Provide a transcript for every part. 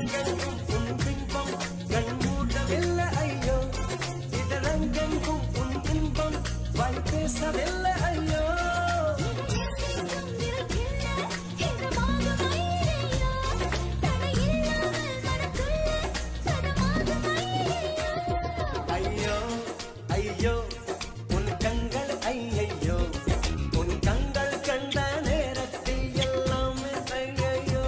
இதழங்கெங்கும் உன் பிம்பம் கண் மூடவில்லை ஐயோ இதழங்கெங்கும் உன் இன்பம் வாய் பேசவில்லை ஐயோ ஐயோ ஐயோ உன் கண்கள் ஐயையோ உன் கண்கள் கண்ட நேரத்தில் எல்லாமே ஐயையோ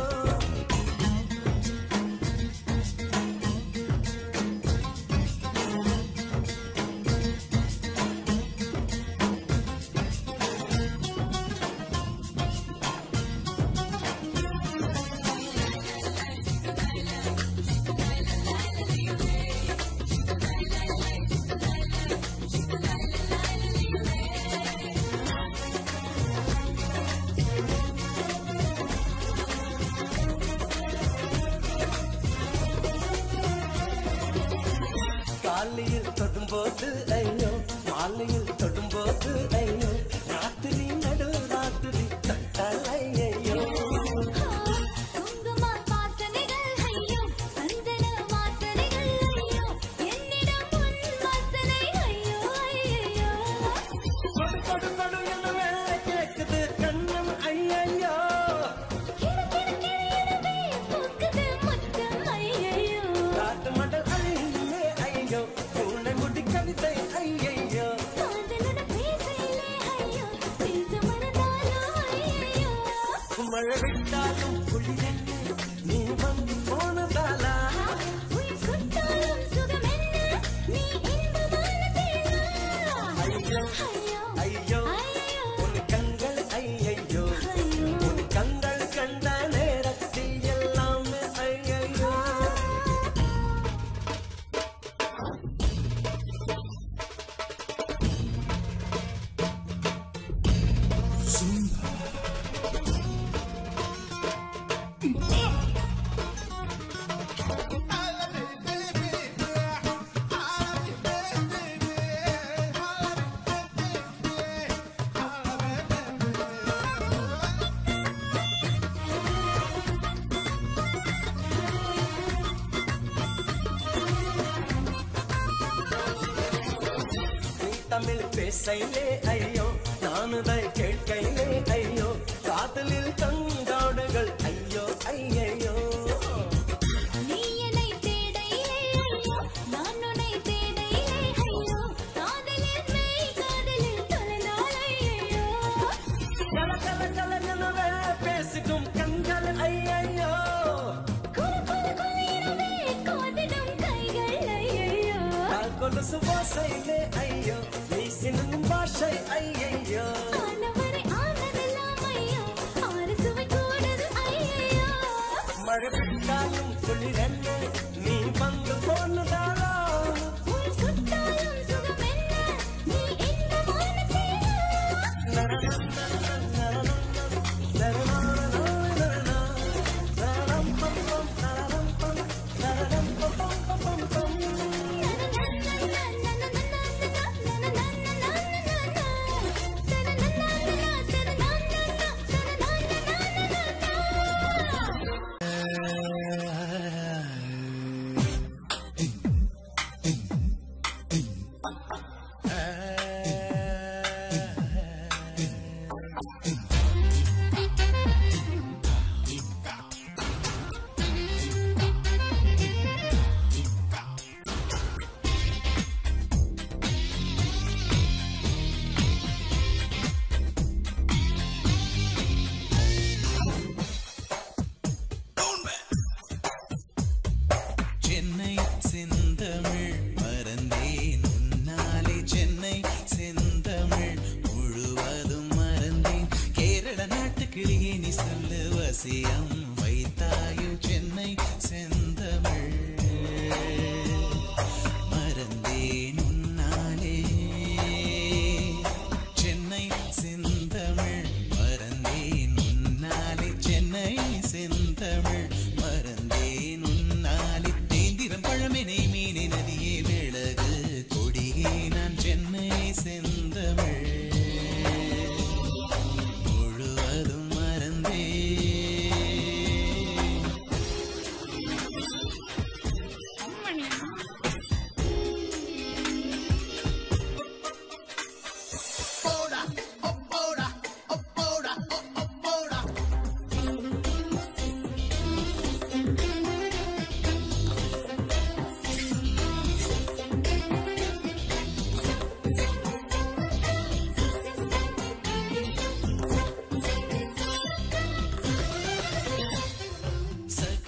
காலையில் தொடும்போது ஐயோ மாலையில் தொடும்போது ஐயோ ராத்திரி நடு ராத்திரி தட்டல் ஐயோ கொடு கொடு கொடு என்ன வேலை கேக்குது கண்ணம் ஐயையோ காட்டு மடல் அழியுமே ஐயோ பூனை முடி கவிதை ஐயையோ மழை விட்டாலும் குளிரண்டு நீ வந்து போனதாலா ஐயோ ஐயோ உன் கண்கள் ஐயையோ உன் கண்கள் கண்ட நேரத்தில் எல்லாமே ஐயையோ நீ தமிழ் பேசையிலே ஐயோ நானுதை கேட்கையிலே ஐயோ காதலில் கங்காடுகள் ஐயோ ஐயையோ கல கல கல எனவே பேசிக்கும் கண்கள் ஐயையோ கால் கொலுசு வாசையிலே ஐயோ நீ சின்னும் பாஷை ஐயையோ மழை விட்டாலும் குளிரன்னு நீ வந்து போனதாரா சென்னை செந்தமிழ் மறந்தேன் உன்னாலே சென்னை செந்தமிழ் முழுவதும் மறந்தேன் கேரள நாட்டு கிளியே நீ சொல்லு வசியம் வைத்தாயோ சென்னை செந்தமிழ் மறந்தேன் உன்னாலே சென்னை செந்தமிழ் மறந்தேன் உன்னாலே சென்னை செந்தமிழ் மறந்தேன் உன்னாலே தேந்திரம் பழமெனை மீனி நதியே விலகு கொடியே நான் சென்னை செந்தமிழ் முழுவதும் மறந்தேன்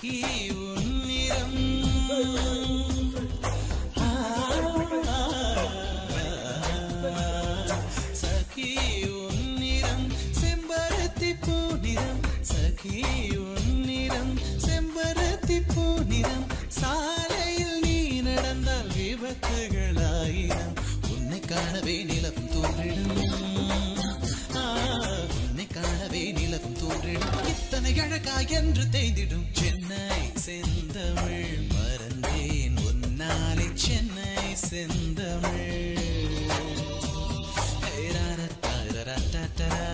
சகி உன்னிறம் சகி உன்னிறம் செம்பருத்தி பூநிறம் சகி உன்னிறம் செம்பருத்தி பூநிறம் சாலையில் நீ நடந்தால் விபத்துகளாயிரம் உன்னை காணவே நிலவும் தோன்றிடும் ஆ, உன்னை காணவே நிலவும் தோன்றிடும் இத்தனை அழகா என்று தேய்ந்திடும் சென்னை செந்தமிழ் மறந்தேன் உன்னாலே சென்னை செந்தமிழ் ஹே, ரா, ரா, ரா, ரா, ரா, ரா, ரா, ரா.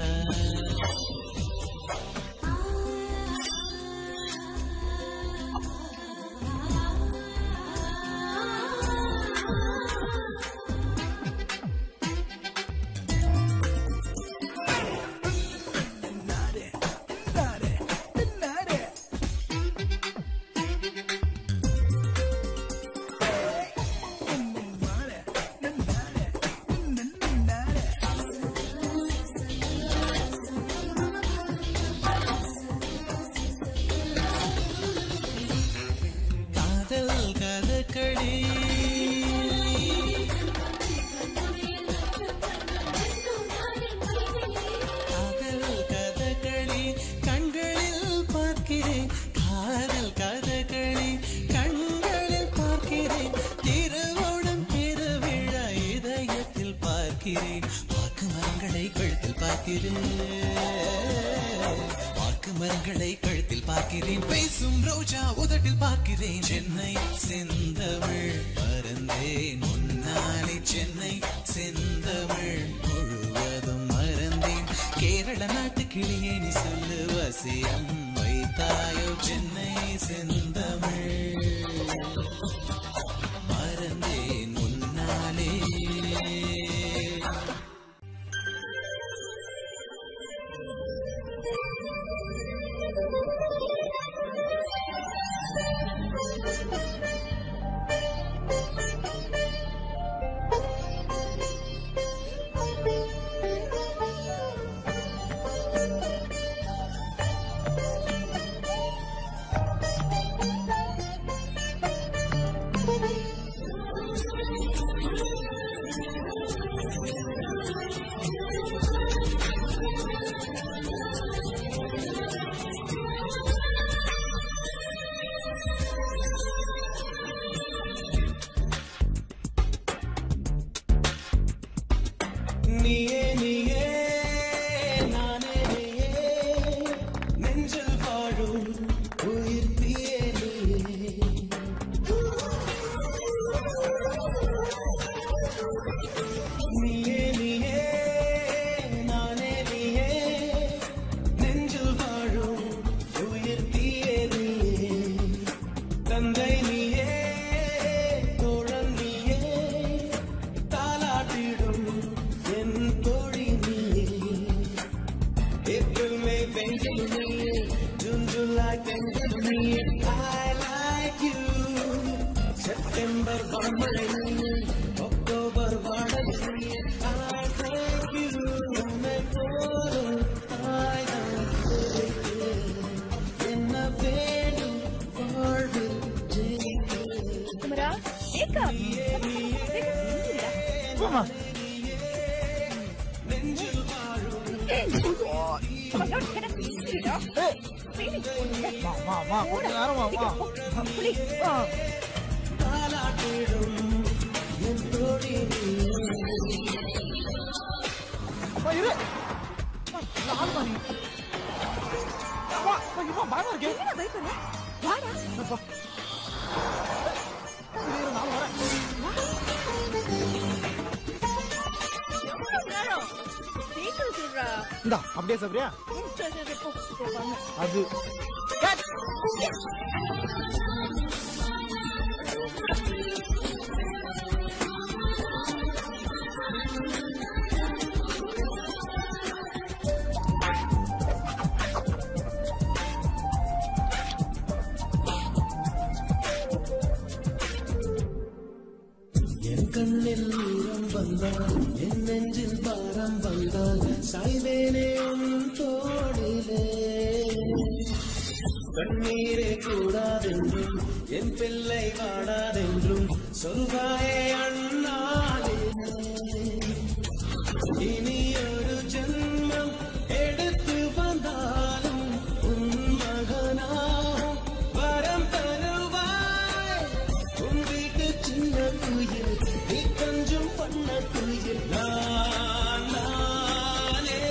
காதல் கதகளி காதல் கதகளி கண்களில் பார்க்கிறேன் காதல் கதகளி கண்களில் பார்க்கிறேன் திருவோணம் திருவிழா இதயத்தில் பார்க்கிறேன் வாக்கு மரங்களை கழுத்தில் பார்க்கிறேன் வாக்கு மரங்களை கழுத்தில் பார்க்கிறேன் பேசும் ரோஜா உதட்டில் பார்க்கிறேன் சென்னை செந்தமிழ் மறந்தேன் முன்னாலே சென்னை செந்தமிழ் முழுவதும் மறந்தேன் கேரள நாட்டு கிளியே நீ சொல்லு வசியம் வைத்தாயோ சென்னை செந்தமிழ் மறந்தேன் முன்னாலே நீயே நீயே நானே நீயே நெஞ்சில் வாழும் உயிர் தீயே நீயே நீயே நீயே நானே நீயே நெஞ்சில் வாழும் உயிர் தீயே நீயே தந்தை நீயே தோழன் நீயே தாலாட்டிடும் என் தோழி நீயே ஏப்ரல் மே பெஞ்சல் நீயே ஜூன் ஜூலை பெஞ்சல் நீயே I like you செப்டம்பர் வான்மழை நீயே அக்டோபர் வாடகை நீயே I thank you உன்னை போலும் தாய்தான் கிடைத்தேன். என்ன வேணும் வாழ்வில் ஜெயித்தேன் குமரா ஏக்கா போமா மா மா கொஞ்ச நேரம் மா மா தாலாட்டிடும் என் தோழி நீயே அப்பா இரு அப்பா, இந்த ஆள் பாரு. அப்பா, அப்பா, இவன் பயமா இருக்கே அப்பா. இரு, இரு, நான் வரேன். இந்தா அப்படியே சாப்பிடுறியா அது கட். என் கண்ணில் ஈரம் வந்தால் என் நெஞ்சில் பாரம் வந்தால் சாய்வேனே உன் தோடிலே கண்ணீரே கூடாதென்றும் என் பிள்ளை வாடாதென்றும் சொல்வாயே அண்ணாலே இனி ஒரு ஜென்மம் எடுத்து வந்தாலும் உன் மகனாகும் வரம் தருவாய் உன் வீட்டு சின்ன குயில் நீ கொஞ்சம் பண்ண குயில் நான் நானே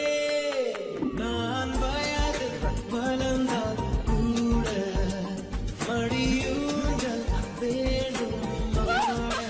நான் வயது வளர்ந்தால் கூட மடியூஞ்சல் வேண்டும் மகனே.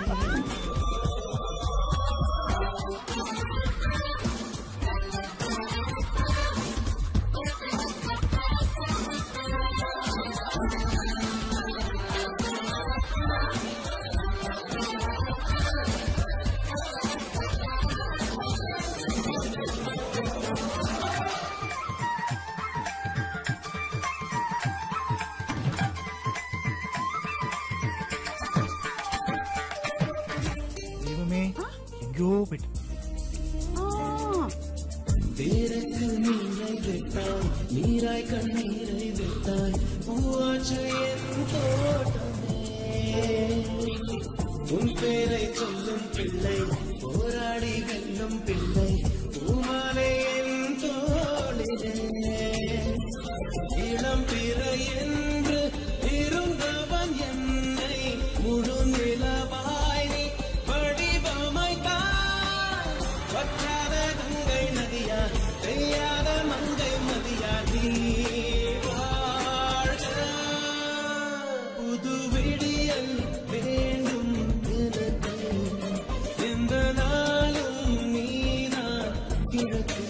தெய்வமே எங்கேயோ போயிட்டு வேருக்கு நீரை விட்டாய் நீராய் கண்ணீரை விட்டாய் பூவாச்சு என் தோட்டமே உன் பேரை சொல்லும் பிள்ளை போராடி வெல்லும் பிள்ளை பூமாலை என் தோளிலே இளம் பிறை என்று இருந்தவன் என்னை முழு நிலவாய் நீ வடிவமைத்தாய் வற்றாத கங்கை நதியா தெரியாத மங்கை மதியா நீ வாழ்க. புது விடியல் வேண்டும் எனக்கு எந்த நாளும் நீதான் கிழக்கு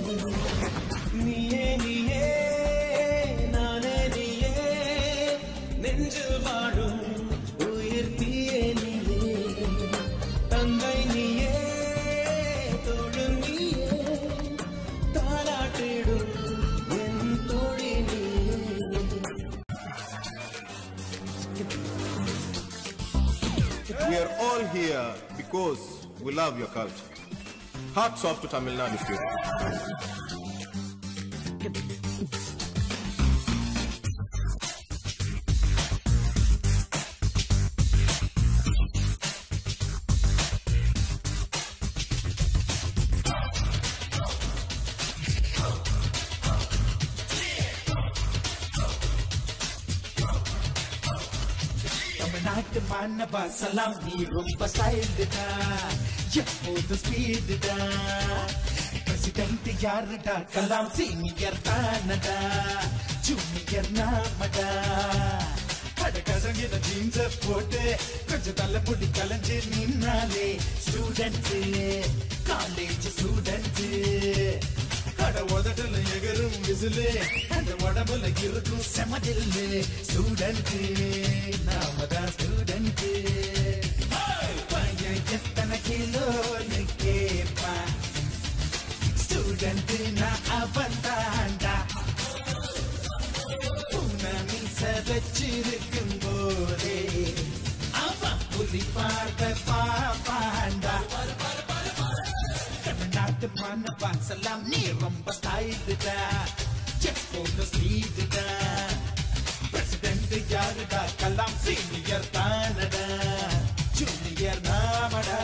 நீயே நீயே நானே நீயே நெஞ்சில் வாழும் உயிர் தீயே நீயே தந்தை நீயே தோழு நீயே தாலாட்டிடும் என் தோழி நீயே We are all here because we love your culture. Hats off to Tamil Nadu students. தமிழ்நாட்டு மாணவா சலாம் நீ ரொம்ப ஸ்டைல்டா எப்போது ஸ்பீடுடா பிரசிடென்ட் யாருடா கலாம் சீனியர் தானடா ஜூனியர் நாமடா அடக்கசங்கின ஜீன்ஸ போட்டு கொஞ்சம் தள்ள முடி கலைஞ்சு நின்னாலே ஸ்டூடெண்ட் காலேஜ் ஸ்டூடெண்ட் அட உதட்டல எகரும் விசிலு அந்த உடம்புல இருக்கும் செமதில்லு ஸ்டூடெண்ட் நாம தான் ஸ்டூடெண்ட் பையன் எத்தனை கிலோ கேப்பா ஸ்டூடெண்ட் நான் அவன் தாண்டா பூனமி சதச்சிருக்கும் போதே அவன் புலி பார்த்த பாப்பாண்டா தமிழ்நாட்டு மாணவா சலாம் நீ ரொம்ப ஸ்டைலுடா எப்போது ஸ்பீடுடா பிரசிடென்ட் யாருடா கலாம் சீனியர் தானடா ஜூனியர் நாமடா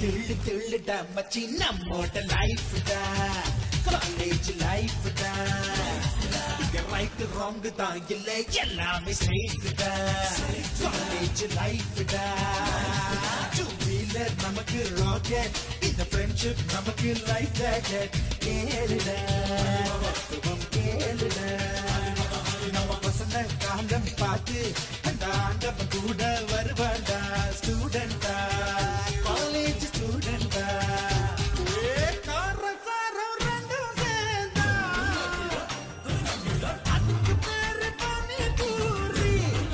திள்ளு திள்ளுடா மச்சி நம்மோட லைஃப் தான் காலேஜ் லைஃப் தான் இங்க ரைட் ராங் தான் இல்ல எல்லாமே ஸ்ட்ரெயிட் தான் காலேஜ் லைஃப் தான் டூ வீலர் நமக்கு ராக்கெட் இந்த ஃப்ரெண்ட்ஷிப் நமக்கு லைஃப் ஜாக்கெட் கேளுடா தத்துவம் கேளுடா நம்ம பசங்க காலம் பார்த்து அந்த ஆண்டவன் கூட வருவாண்டா ஸ்டூடெண்டா காலேஜ் ஸ்டூடெண்டா அதுக்கு பேரு பானிபூரி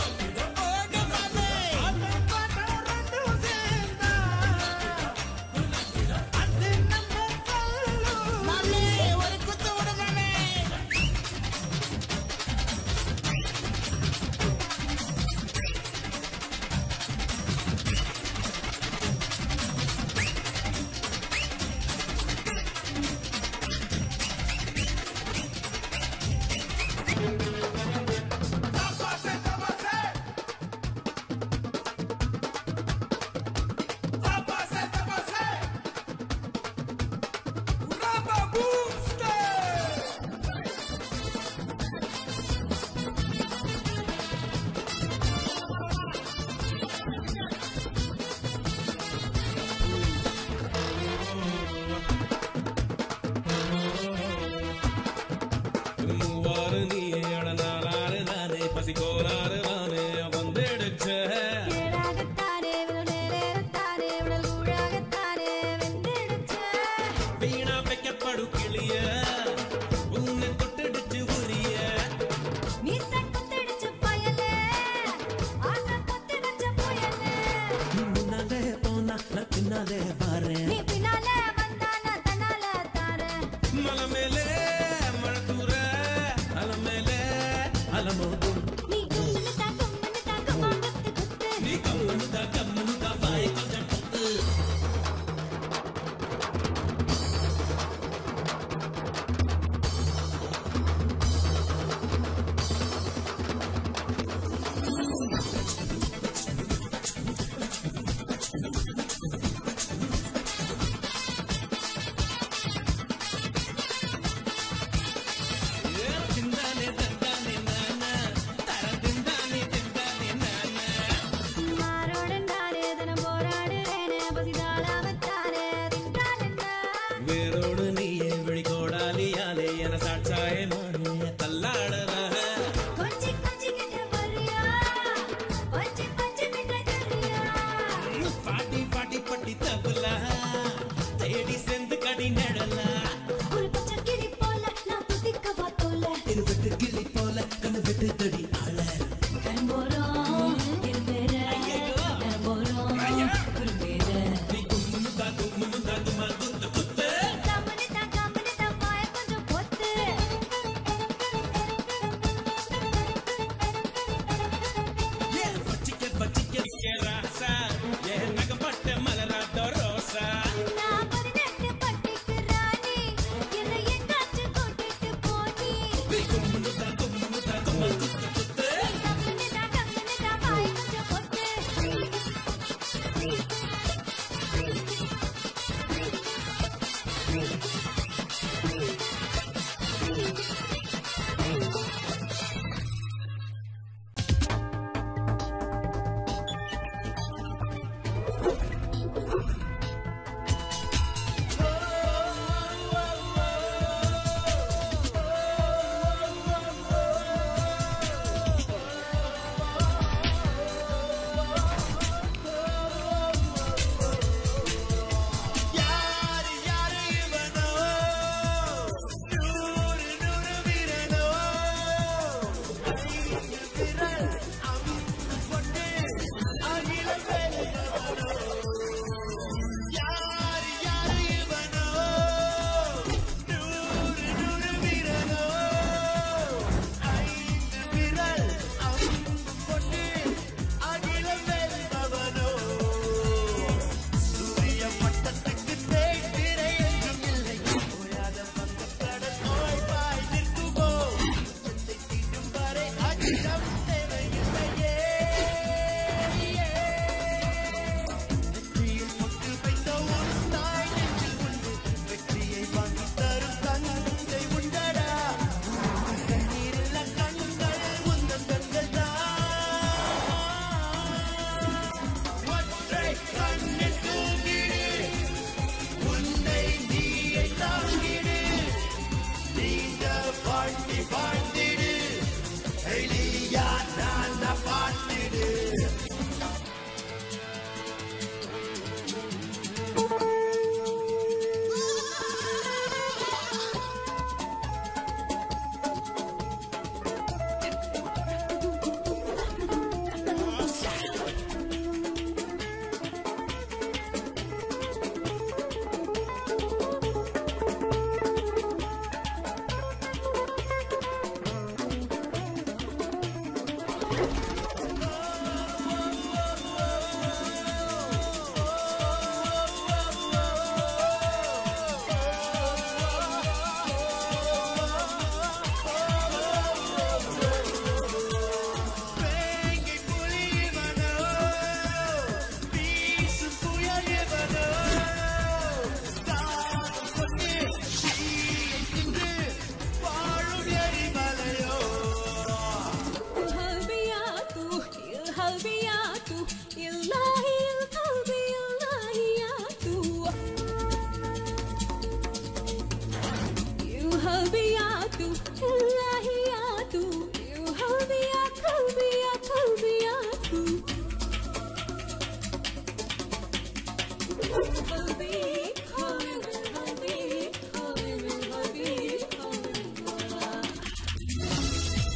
மூவாறு நீயே அடனாலாறு நானே பசிக்கோளாறு நானே வந்தெடுச்ச நேராகத்தானே விரல் நேரேறத்தானே விரல் ஊழாகத்தானே வெந்தெடுச்ச வீணா வைக்கப்படு கிளிய உன்னை தொட்டடிச்சு உரிய மீச குத்திடுச்ச பயலே ஆசை பொத்தி வச்ச புயலே முன்னாலே போனா நான் பின்னாலே வரேன் நீ பின்னாலே வந்தா நான் தன்னால தாரேன் மலை மேலே மழை தூர அலை மேலே அலமோதும் நீ கும்முன்னு தா கும்முன்னு தா கும்மாங்கத்து குத்து நீ கம்மனுதா கம்மனுதா வாய் கொஞ்சம் பொத்து திண்டானே தந்தானே நானா தர திண்டானே திண்டானே நானா மாரோடன் தானே தினம் போராடுறேனே பசிதாளாமத்தானே திண்டாலென்னா வேரோடு நீயே விழிகோடாலியாலே என சாட்சாயே மானே தள்ளாடுற கொஞ்சி கொஞ்சி கிட்ட வரியா பஞ்சு பஞ்சு கிட்ட கரியா பாட்டி பாட்டி பட்டி தப்புலா தேடி செந்து கடி நடலா ஒரு பச்சை கிளி போல நான் குதிக்கவா தோல இருபட்டு கிளி போல கண்ணு வெட்டு தடி ஆள கரும்போரம் இருபேர கரும்போரம் குறும்பேர நீ கும்முனு தா கும்முனு தா கும்மா குத்து குத்து கம்மனு தா கம்மனு தா வாய கொஞ்சம் பொத்து ஏன் வச்சிக்க வச்சிக்க ராசா ஏன் நகப்பட்ட மலராட்ட ரோசா நான் பதினெட்டு பட்டிக்கு ராணி என்னை எங்காச்சு கூட்டிட்டு போனி நீ கும்முனு தா கும்முனு தா கும்மா குத்து குத்து கம்மனு தா கம்மனு தா வாய கொஞ்சம் பொத்து யாரு யாரு இவனோ நூறு நூறு வீரனோ ஐந்து விரல் அம்பு கொண்டு அகில வெல்பவனோ யாரு யாரு இவனோ நூறு நூறு வீரனோ ஐந்து விரல் அம்பு கொண்டு அகில வெல்பவனோ சூரிய மட்டத்துக்கு தேய்திரை என்றும் இல்லை ஓயாத பக்கக்கடல் ஓய்வாய் நிற்குமோ உச்சத்தை தீண்டும் வரை அச்சம் தேவையில்லையே நெற்றியில் முட்டு வைத்த உன் வேங்கை புலி இவனோ வீசும் புயல் இவனோ தாகம் கொண்டு தீயை தின்று வாழும் எரிமலையோ الهلبية تو الهلبية تو إلهي القلبي إلهي تو الهلبية تو إلهي تو الهلبي يا قلبي يا قلبي يا تو قلبي calling قلبي calling قلبي calling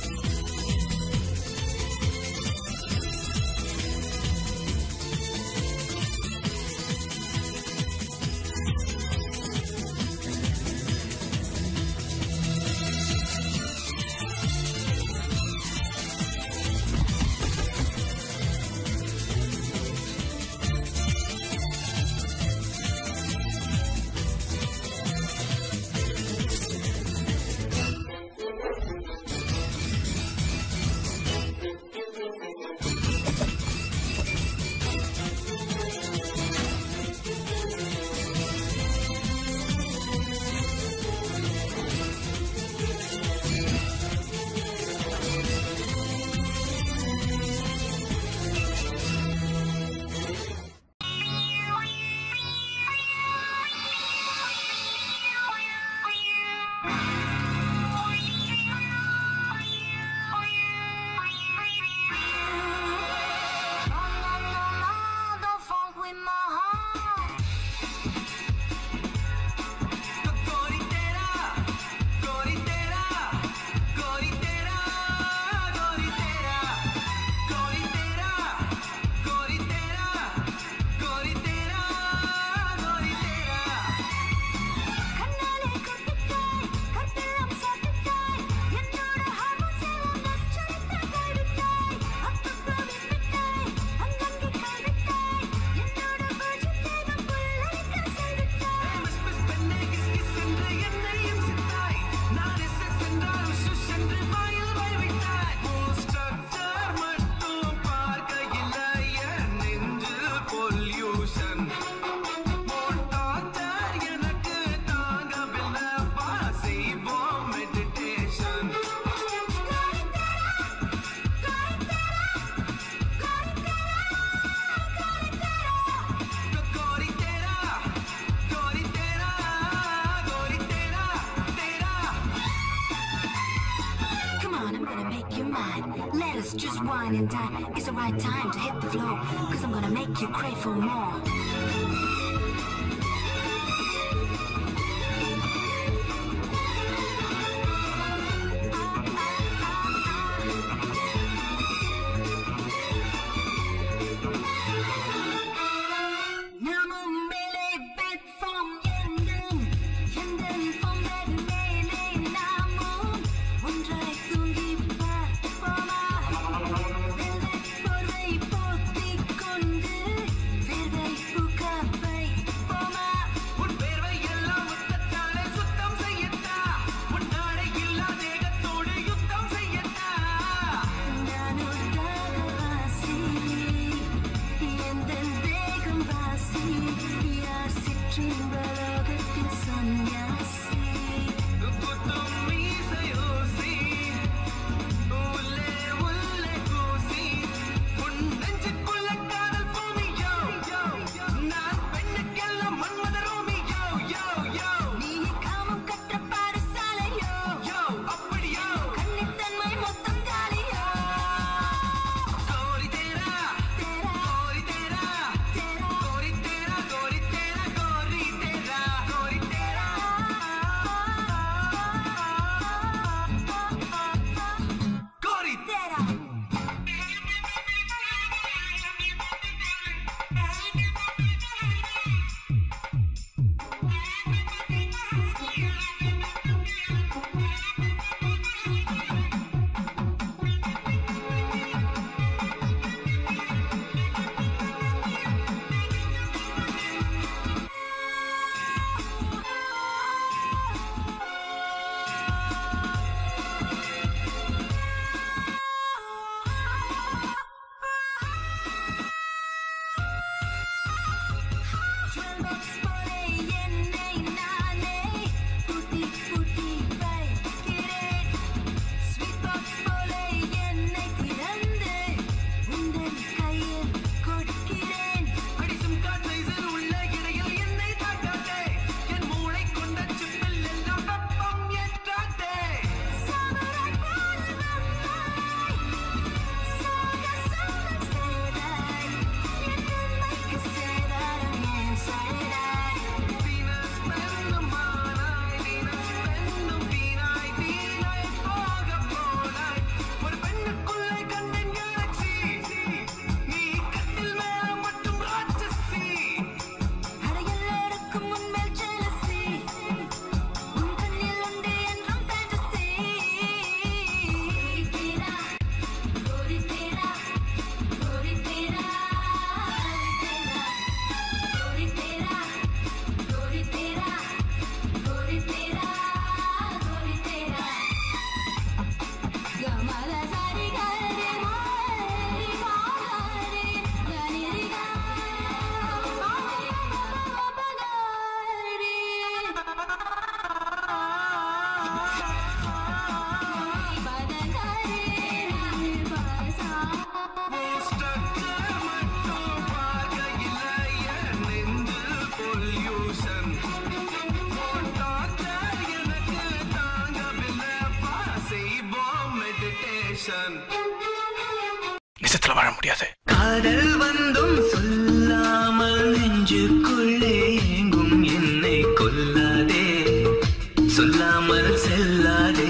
Don't funk with my heart. Goritera, goritera, goritera, goritera, goritera, goritera, goritera, goritera. கண்ணாலே கொட்டிட்டாய் கட்டெல்லாம் சாப்பிட்டாய் என்னோட ஹார்மோன்ஸ் எல்லாம் நச்சரித்து கைவிட்டாய் அப்பப்போ விட்டாய் அங்கங்கே கைவிட்டாய் என்னோட virgin தேகம் புல்லரிக்க செய்விட்டாய் மிஸ் மிஸ் பெண்ணே கிஸ் கிஸ் என்று என்னையும் சித்தாய் நான் எஸ் எஸ் என்றால் உஷ் என்று வாயில் வைவிட்டாய் உன் ஸ்ட்ரக்சர் மட்டும் பார்க்கையில் என் நெஞ்சில் பொல்யூஷன் டாக்டர் எனக்கு தாங்கவில்லை வா செய்வோம் மெடிடேஷன் கோரித்தேரா கோரித்தேரா கோரித்தேரா தேரா Come on, I'm gonna make you mine. Let us just wine and dine. It's the right time to hit the floor. Cause I'm gonna make you crave for more. Namun milik bed from London London from Medley namun ஒன்றை தூங்கி பார்ப்போமா வெள்ளை போர்வை போத்திக் கொண்டு விதை நிஜத்துல வாழ முடியாது காதல் வந்தும் சொல்லாமல் நெஞ்சுக்குள்ளே எங்கும் என்னை கொல்லாதே சொல்லாமல் செல்லாதே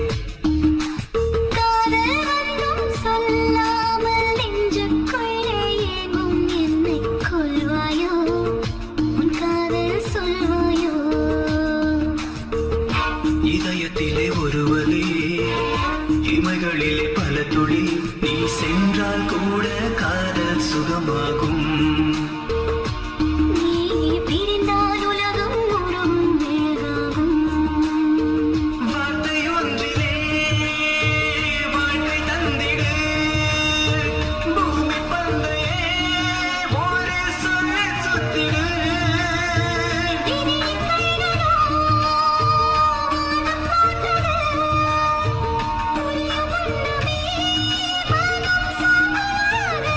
காதல் வந்தும் சொல்லாமல் நெஞ்சுக்குள்ளே ஏங்கும் என்னை கொல்வாயோ உன் காதல் சொல்வாயோ இதயத்திலே ஒரு வலி இமைகளிலே பல துளி நீ சென்றால் கூட காதல் சுகமாகும் நீ பிரிந்தால் உலகம் முழும் மெழுகாகும் வார்த்தை ஒன்றிலே வாழ்க்கை தந்திடு பூமி பந்தையே ஒரு சொல்லை சுத்திடு விதியின் கைகளோ வானம் போட்டது புரியும் வண்ணமே மனம் சாம்பலானது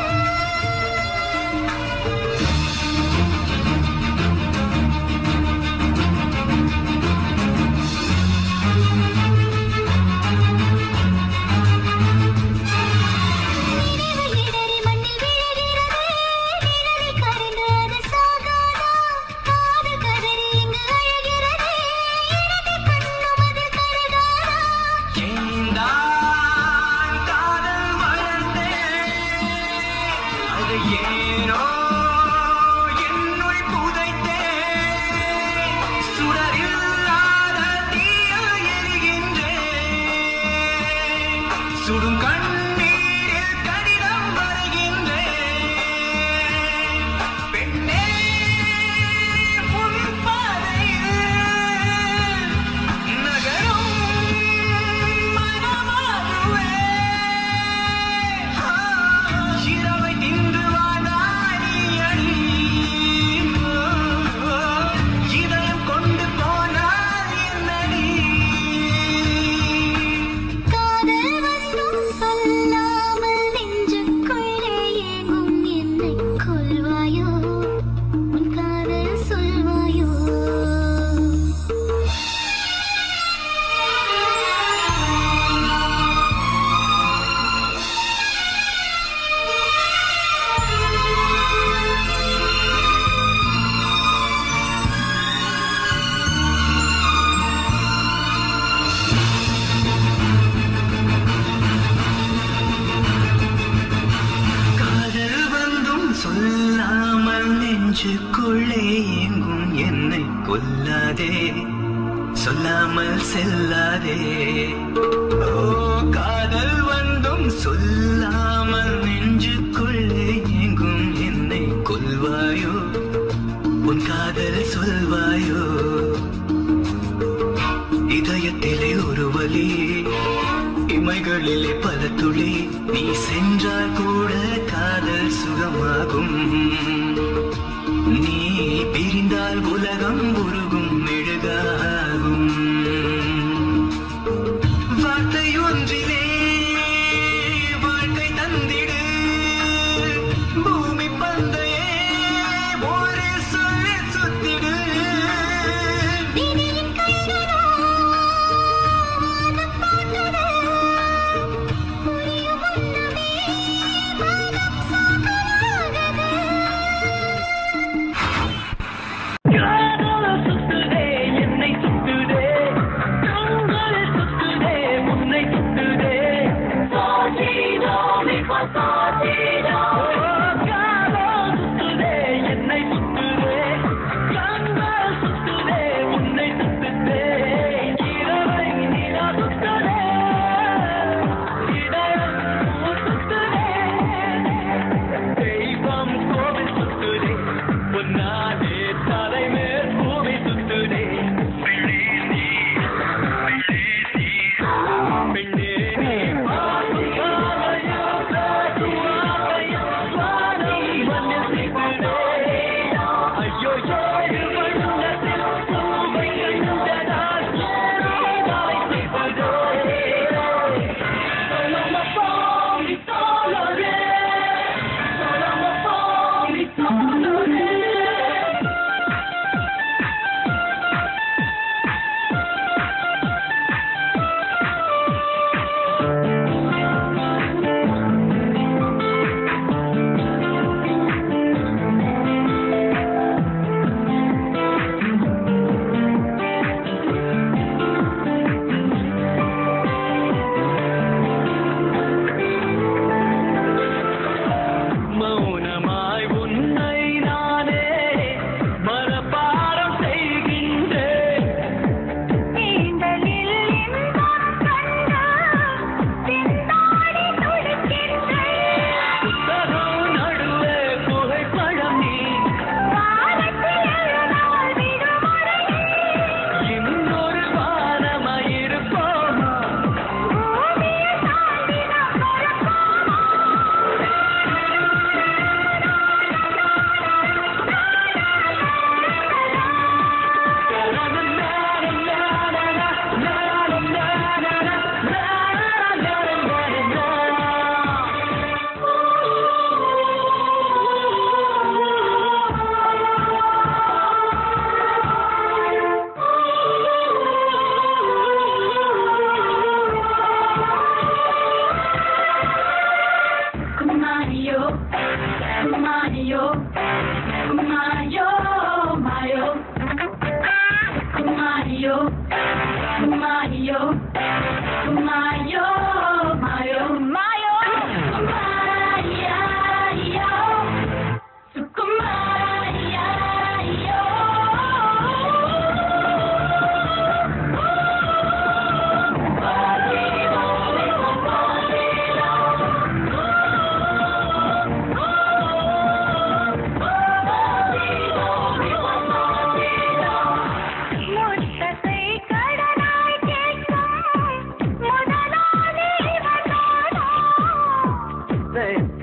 நினைவு இடறி மண்ணில் விழுகிறது நிழலில் கரைந்து அது சாகாதா காதல் கதறி இங்கு அழுகிறது இடது கண்ணும் அதில் கருகாதா ஏந்தான் காதல் வளர்ந்தேன் அது ஏனோ என்னுள் புதைத்தேன் சுடரில்லாத தீயில் எரிகின்றேன் சுடும் கண்ணீரில் கடிதம் வரைகின்றேன் பெண்ணே உன் பாதையில் நகரும் மனமாகுவே இரவை தின்று வாழ்ந்தாய் நீ அடி இதயம் கொண்டு போனால் என்னடி காதல் வந்தும் சொல்லாமல் நெஞ்சுக்குள்ளே ஏங்கும் என்னை கொல்வாயோ உன் காதல் சொல்வாயோ காதல் வந்தும் சொல்லாமல் நெஞ்சுக்குள்ளே எங்கும் என்னை கொல்லாதே சொல்லாமல் செல்லாதே ஓ காதல் வந்தும் சொல்லாமல் நெஞ்சுக்குள்ளே எங்கும் என்னை கொல்வாயோ உன் காதல் சொல்வாயோ இதயத்திலே ஒரு வலி இமைகளிலே பல துளி நீ சென்றால் கூட காதல் சுகமாகும் நீ பிரிந்தால் உலகம் உருகும் மெழுகாகும் வார்த்தை ஒன்றிலே வாழ்க்கை தந்திடு பூமி பந்தையே ஒரு சொல்லில் சுத்திடு விதியின் கைகளோ வானம் போட்டது புரியும் வண்ணமே மனம் சாம்பலானது காதல் சுத்துதே என்னை சுத்துதே கண்கள் சுத்துதே உன்னை சுத்துதே சாட்சிதோ மிக சாட்சிதோ காதல் சுத்துதே என்னை சுத்துதே கண்கள் சுத்துதே உன்னை சுத்துதே இரவை நிலா சுத்துதே இதயம் சுத்துதே தெய்வம் கோவில் சுத்துதே பொன்னாதே தலைமேல் பூமி சுத்துதே பெண்ணே நீ பெண்ணே நீ பெண்ணே நீ பாசுகாவையோ பாசுகாவையோ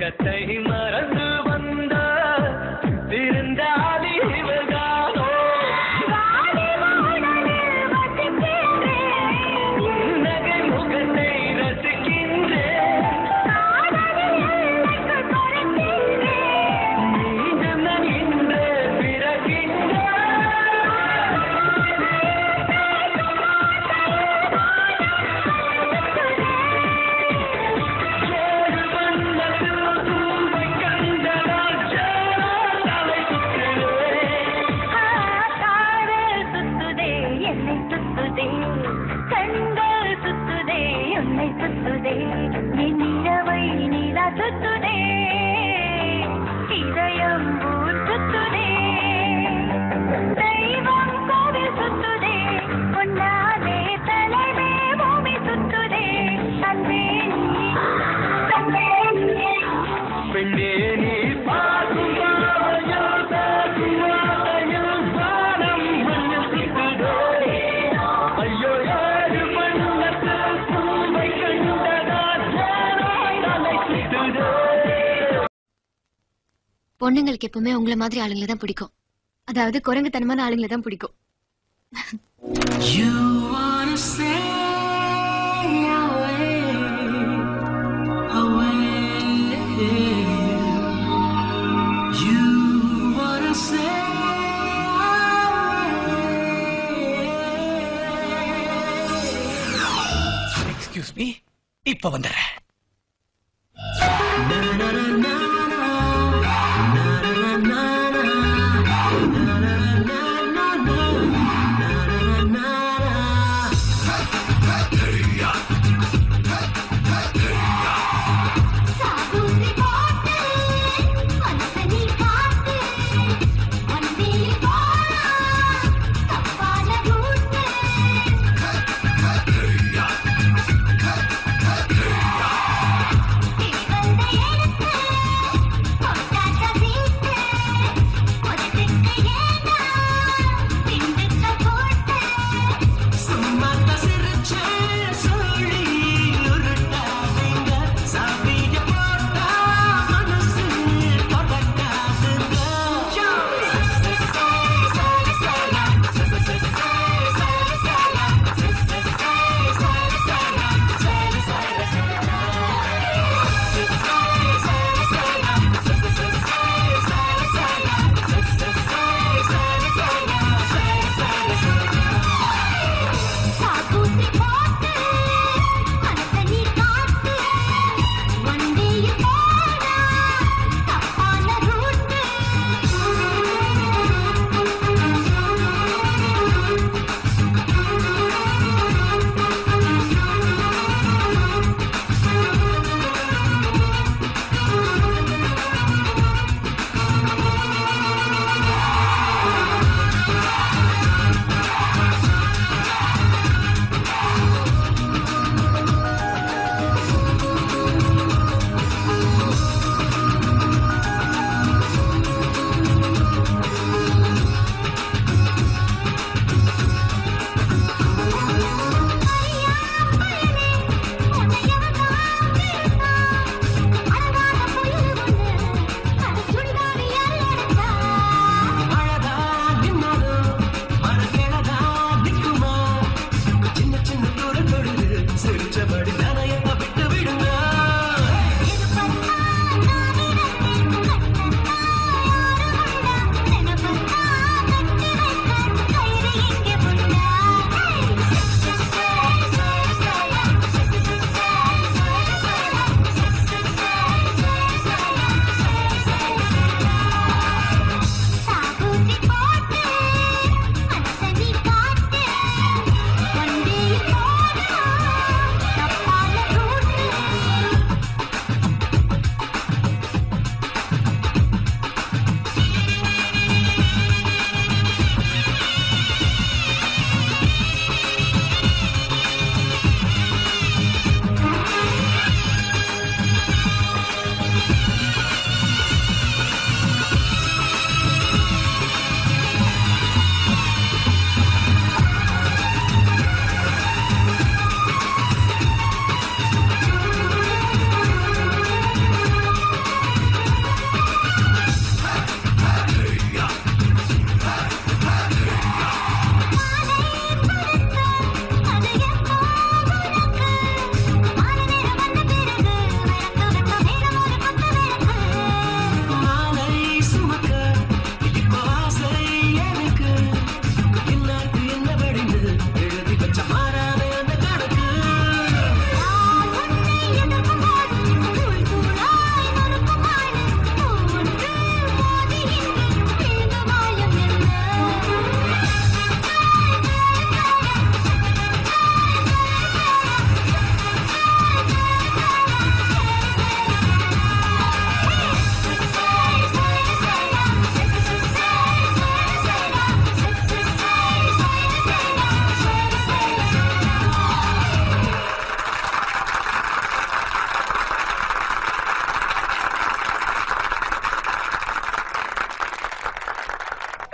துக்கத்தை மறந்து வந்த திருந்தாதி இவர்தானோ நகை முகத்தை ரசிக்கின்றேன் மீண்டும் நான் இன்று பிறக்கின்றேன் ஏழு வண்ணத்தில் தூவை கண்டதால் ஜாலை சுற்றுவேன் காதல் சுத்துதே என்னை சுத்துதே கண்கள் சுத்துதே உன்னை சுத்துதே என் இரவை நீலா சுத்துதே இதயம் ஊர் சுத்துதே தெய்வம் கோவில் சுத்துதே உன்னாலே தலைவே பூமி சுத்துதே அன்பே நீ அன்பே நீ பெண்ணே நீ பார்க்கும் பார்வையில் பேசும் வார்த்தையில் வானம் மண்ணில் சுற்றுதோ. ஐயோ ஏழு வண்ணத்தில் பூவை கண்டதால் ஏனோ தலை சுற்றுதோ. பொண்ணுங்களுக்கு எப்பவுமே உங்களை மாதிரி ஆளுங்களை தான் பிடிக்கும் அதாவது குரங்குத்தனமான ஆளுங்களை தான் பிடிக்கும் You wanna sail away, away. You wanna sail away. Excuse me இப்ப வந்துடுறேன்